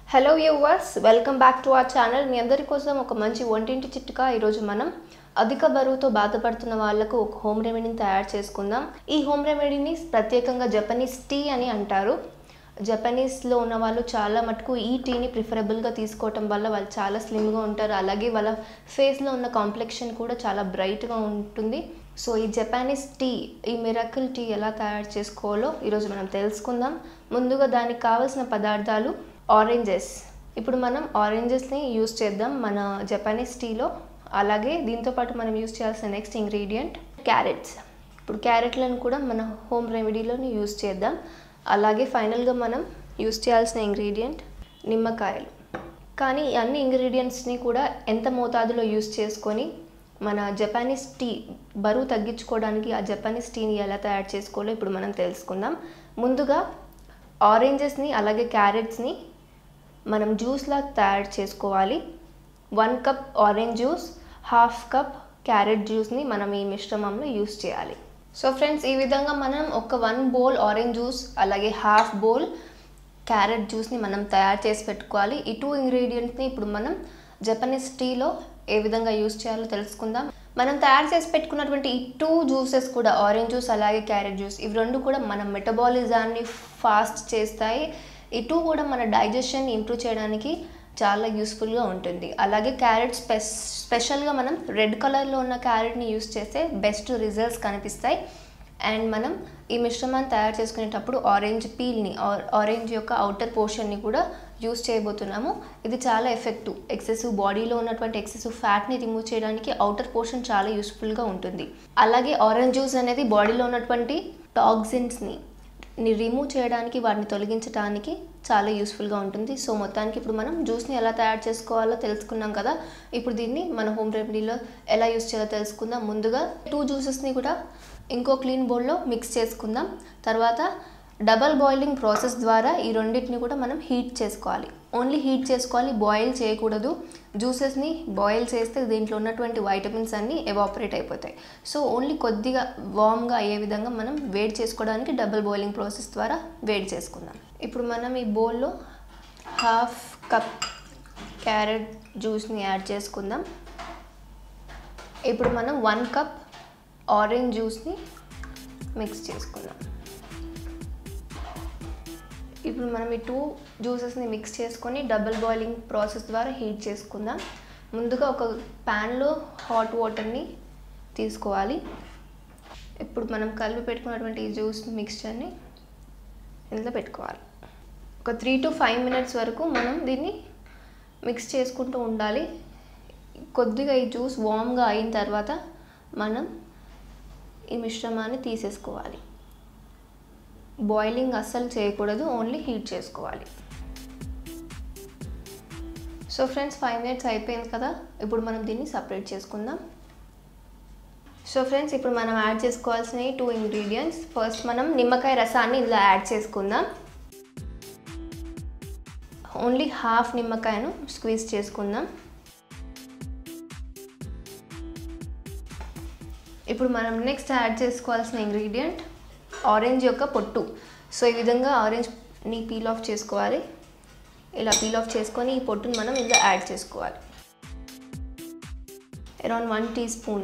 hello viewers welcome back to our channel మీ అందరి కోసం ఒక మంచి వంటింటి చిట్కా ఈరోజు మనం అధిక బరువుతో బాధపడుతున్న వాళ్ళకు ఒక హోమ్ రెమెడీని తయారు చేసుకుందాం ఈ హోమ్ రెమెడీని ప్రత్యేకంగా జపనీస్ టీ అని అంటారు జపనీస్లో ఉన్న వాళ్ళు చాలా మటుకు ఈ టీని ప్రిఫరబుల్గా తీసుకోవటం వల్ల వాళ్ళు చాలా స్లిమ్గా ఉంటారు అలాగే వాళ్ళ ఫేస్లో ఉన్న కాంప్లెక్షన్ కూడా చాలా బ్రైట్గా ఉంటుంది సో ఈ జపానీస్ టీ ఈ మిరకల్ టీ ఎలా తయారు చేసుకోవాలో ఈరోజు మనం తెలుసుకుందాం ముందుగా దానికి కావాల్సిన పదార్థాలు ఆరెంజెస్ ఇప్పుడు మనం ఆరెంజెస్ని యూస్ చేద్దాం మన జపానీస్ టీలో అలాగే దీంతోపాటు మనం యూస్ చేయాల్సిన నెక్స్ట్ ఇంగ్రీడియంట్ క్యారెట్స్ ఇప్పుడు క్యారెట్లను కూడా మన హోమ్ రెమెడీలోని యూస్ చేద్దాం అలాగే ఫైనల్గా మనం యూస్ చేయాల్సిన ఇంగ్రీడియంట్ నిమ్మకాయలు కానీ ఈ అన్ని ఇంగ్రీడియంట్స్ని కూడా ఎంత మోతాదులో యూస్ చేసుకొని మన జపానీస్ టీ బరువు తగ్గించుకోవడానికి ఆ జపానీస్ టీని ఎలా తయారు చేసుకోవాలో ఇప్పుడు మనం తెలుసుకుందాం ముందుగా ఆరెంజెస్ని అలాగే క్యారెట్స్ని మనం జ్యూస్లా తయారు చేసుకోవాలి one cup orange juice half cup carrot జ్యూస్ని మనం ఈ మిశ్రమంలో యూస్ చేయాలి సో ఫ్రెండ్స్ ఈ విధంగా మనం ఒక వన్ బౌల్ ఆరెంజ్ జ్యూస్ అలాగే హాఫ్ బౌల్ క్యారెట్ జ్యూస్ని మనం తయారు చేసి పెట్టుకోవాలి ఈ టూ ఇంగ్రీడియంట్స్ని ఇప్పుడు మనం జపనీస్ టీలో ఏ విధంగా యూస్ చేయాలో తెలుసుకుందాం మనం తయారు చేసి పెట్టుకున్నటువంటి ఈ టూ జ్యూసెస్ కూడా ఆరెంజ్ జ్యూస్ అలాగే క్యారెట్ జ్యూస్ ఇవి రెండు కూడా మన మెటబాలిజాన్ని ఫాస్ట్ చేస్తాయి ఈ టూ కూడా మన డైజెషన్ ఇంప్రూవ్ చేయడానికి చాలా యూస్ఫుల్గా ఉంటుంది అలాగే క్యారెట్ స్పె స్పెషల్గా మనం రెడ్ కలర్లో ఉన్న క్యారెట్ని యూస్ చేస్తే బెస్ట్ రిజల్ట్స్ కనిపిస్తాయి అండ్ మనం ఈ మిశ్రమాన్ని తయారు చేసుకునేటప్పుడు ఆరెంజ్ పీల్ని ఆరెంజ్ యొక్క అవుటర్ పోర్షన్ని కూడా యూస్ చేయబోతున్నాము ఇది చాలా ఎఫెక్టివ్ ఎక్సెసివ్ బాడీలో ఉన్నటువంటి ఎక్సెసివ్ ఫ్యాట్ని రిమూవ్ చేయడానికి అవుటర్ పోర్షన్ చాలా యూస్ఫుల్గా ఉంటుంది అలాగే ఆరెంజ్ జ్యూస్ అనేది బాడీలో ఉన్నటువంటి టాక్సిన్స్ని ని రిమూవ్ చేయడానికి వాటిని తొలగించడానికి చాలా యూస్ఫుల్గా ఉంటుంది సో మొత్తానికి ఇప్పుడు మనం జ్యూస్ని ఎలా తయారు చేసుకోవాలో తెలుసుకున్నాం కదా ఇప్పుడు దీన్ని మన హోమ్ రెమెడీలో ఎలా యూస్ చేయాలో తెలుసుకుందాం ముందుగా టూ జ్యూసెస్ని కూడా ఇంకో క్లీన్ బౌల్లో మిక్స్ చేసుకుందాం తర్వాత డబల్ బాయిలింగ్ ప్రాసెస్ ద్వారా ఈ రెండింటిని కూడా మనం హీట్ చేసుకోవాలి ఓన్లీ హీట్ చేసుకోవాలి బాయిల్ చేయకూడదు జ్యూసెస్ని బాయిల్ చేస్తే దీంట్లో ఉన్నటువంటి వైటమిన్స్ అన్నీ ఎవాపరేట్ అయిపోతాయి సో ఓన్లీ కొద్దిగా వామ్గా అయ్యే విధంగా మనం వేడి చేసుకోవడానికి డబుల్ బాయిలింగ్ ప్రాసెస్ ద్వారా వేడి చేసుకుందాం ఇప్పుడు మనం ఈ బౌల్లో హాఫ్ కప్ క్యారెట్ జ్యూస్ని యాడ్ చేసుకుందాం ఇప్పుడు మనం వన్ కప్ ఆరెంజ్ జ్యూస్ని మిక్స్ చేసుకుందాం ఇప్పుడు మనం ఈ టూ జ్యూసెస్ని మిక్స్ చేసుకొని డబుల్ బాయిలింగ్ ప్రాసెస్ ద్వారా హీట్ చేసుకుందాం ముందుగా ఒక ప్యాన్లో హాట్ వాటర్ని తీసుకోవాలి ఇప్పుడు మనం కలిపి పెట్టుకున్నటువంటి ఈ జ్యూస్ మిక్స్చర్ని ఇందులో పెట్టుకోవాలి ఒక త్రీ టు ఫైవ్ మినిట్స్ వరకు మనం దీన్ని మిక్స్ చేసుకుంటూ ఉండాలి కొద్దిగా ఈ జ్యూస్ వామ్గా అయిన తర్వాత మనం ఈ మిశ్రమాన్ని తీసేసుకోవాలి బాయిలింగ్ అస్సలు చేయకూడదు ఓన్లీ హీట్ చేసుకోవాలి సో ఫ్రెండ్స్ ఫైవ్ మినిట్స్ అయిపోయింది కదా ఇప్పుడు మనం దీన్ని సపరేట్ చేసుకుందాం సో ఫ్రెండ్స్ ఇప్పుడు మనం యాడ్ చేసుకోవాల్సిన టూ ఇంగ్రీడియంట్స్ ఫస్ట్ మనం నిమ్మకాయ రసాన్ని ఇందులో యాడ్ చేసుకుందాం ఓన్లీ హాఫ్ నిమ్మకాయను స్క్వీజ్ చేసుకుందాం ఇప్పుడు మనం నెక్స్ట్ యాడ్ చేసుకోవాల్సిన ఇంగ్రీడియంట్ ఆరెంజ్ యొక్క పొట్టు సో ఈ విధంగా ఆరెంజ్ని పీల్ ఆఫ్ చేసుకోవాలి ఇలా పీల్ ఆఫ్ చేసుకొని ఈ పొట్టుని మనం ఇందులో యాడ్ చేసుకోవాలి అరౌండ్ వన్ టీ స్పూన్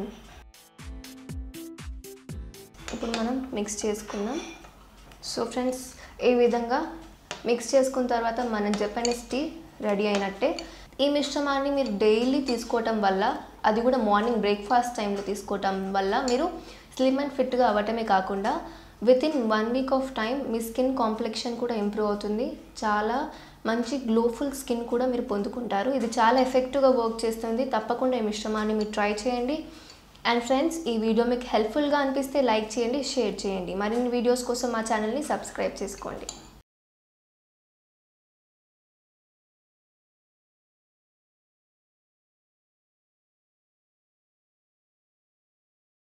ఇప్పుడు మనం మిక్స్ చేసుకుందాం సో ఫ్రెండ్స్ ఈ విధంగా మిక్స్ చేసుకున్న తర్వాత మన జపనీస్ టీ రెడీ అయినట్టే ఈ మిశ్రమాన్ని మీరు డైలీ తీసుకోవటం వల్ల అది కూడా మార్నింగ్ బ్రేక్ఫాస్ట్ టైంలో తీసుకోవటం వల్ల మీరు స్లిమ్ అండ్ ఫిట్గా అవ్వటమే కాకుండా with in one week of time మీ స్కిన్ కాంప్లెక్షన్ కూడా ఇంప్రూవ్ అవుతుంది చాలా మంచి గ్లోఫుల్ స్కిన్ కూడా మీరు పొందుకుంటారు ఇది చాలా ఎఫెక్టివ్గా వర్క్ చేస్తుంది తప్పకుండా ఈ మిశ్రమాన్ని మీరు ట్రై చేయండి అండ్ ఫ్రెండ్స్ ఈ వీడియో మీకు హెల్ప్ఫుల్గా అనిపిస్తే లైక్ చేయండి షేర్ చేయండి మరిన్ని వీడియోస్ కోసం మా ఛానల్ని సబ్స్క్రైబ్ చేసుకోండి